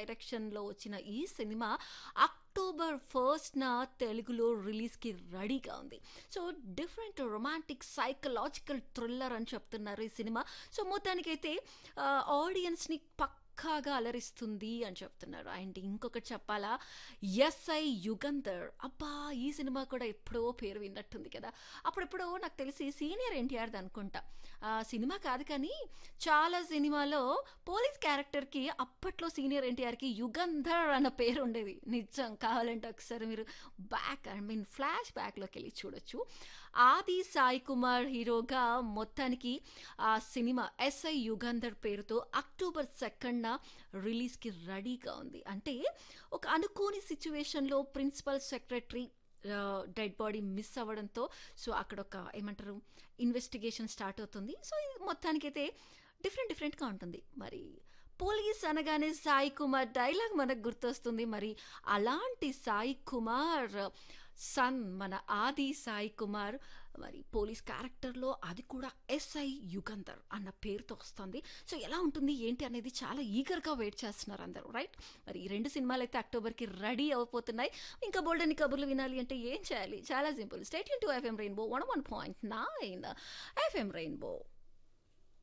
డైరెక్షన్లో వచ్చిన ఈ సినిమా అక్టోబర్ ఫస్ట్న తెలుగులో రిలీజ్కి రెడీగా ఉంది so different romantic psychological thriller అని చెప్తున్నారు ఈ సినిమా సో మొత్తానికైతే ఆడియన్స్ని పక్ పక్కాగా అలరిస్తుంది అని చెప్తున్నారు అండ్ ఇంకొకటి చెప్పాలా ఎస్ఐ యుగంధర్ అబ్బా ఈ సినిమా కూడా ఎప్పుడో పేరు విన్నట్టుంది కదా అప్పుడెప్పుడో నాకు తెలిసి సీనియర్ ఎన్టీఆర్ది అనుకుంటా ఆ సినిమా కాదు కానీ చాలా సినిమాలో పోలీస్ క్యారెక్టర్కి అప్పట్లో సీనియర్ ఎన్టీఆర్కి యుగంధర్ అన్న పేరు ఉండేది నిజం కావాలంటే ఒకసారి మీరు బ్యాక్ ఐ మీన్ ఫ్లాష్ బ్యాక్లోకి వెళ్ళి చూడొచ్చు ఆది సాయి కుమార్ హీరోగా మొత్తానికి ఆ సినిమా ఎస్ఐ యుగంధర్ పేరుతో అక్టోబర్ సెకండ్ రిలీజ్కి రెడీగా ఉంది అంటే ఒక అనుకోని సిచ్యువేషన్లో principal secretary dead body miss అవ్వడంతో సో అక్కడ ఒక ఏమంటారు ఇన్వెస్టిగేషన్ స్టార్ట్ అవుతుంది సో ఇది మొత్తానికైతే డిఫరెంట్ డిఫరెంట్గా ఉంటుంది మరి పోలీస్ అనగానే సాయి కుమార్ డైలాగ్ మనకు గుర్తొస్తుంది మరి అలాంటి సాయి కుమార్ సన్ మన ఆది సాయి కుమార్ మరి పోలీస్ క్యారెక్టర్లో అది కూడా ఎస్ఐ యుగంధర్ అన్న పేరుతో వస్తుంది సో ఎలా ఉంటుంది ఏంటి అనేది చాలా ఈగర్గా వెయిట్ చేస్తున్నారు అందరూ రైట్ మరి ఈ రెండు సినిమాలు అయితే అక్టోబర్కి రెడీ అయిపోతున్నాయి ఇంకా బోల్డని కబుర్లు వినాలి అంటే ఏం చేయాలి చాలా simple straight to FM Rainbow one one point nine FM rainbow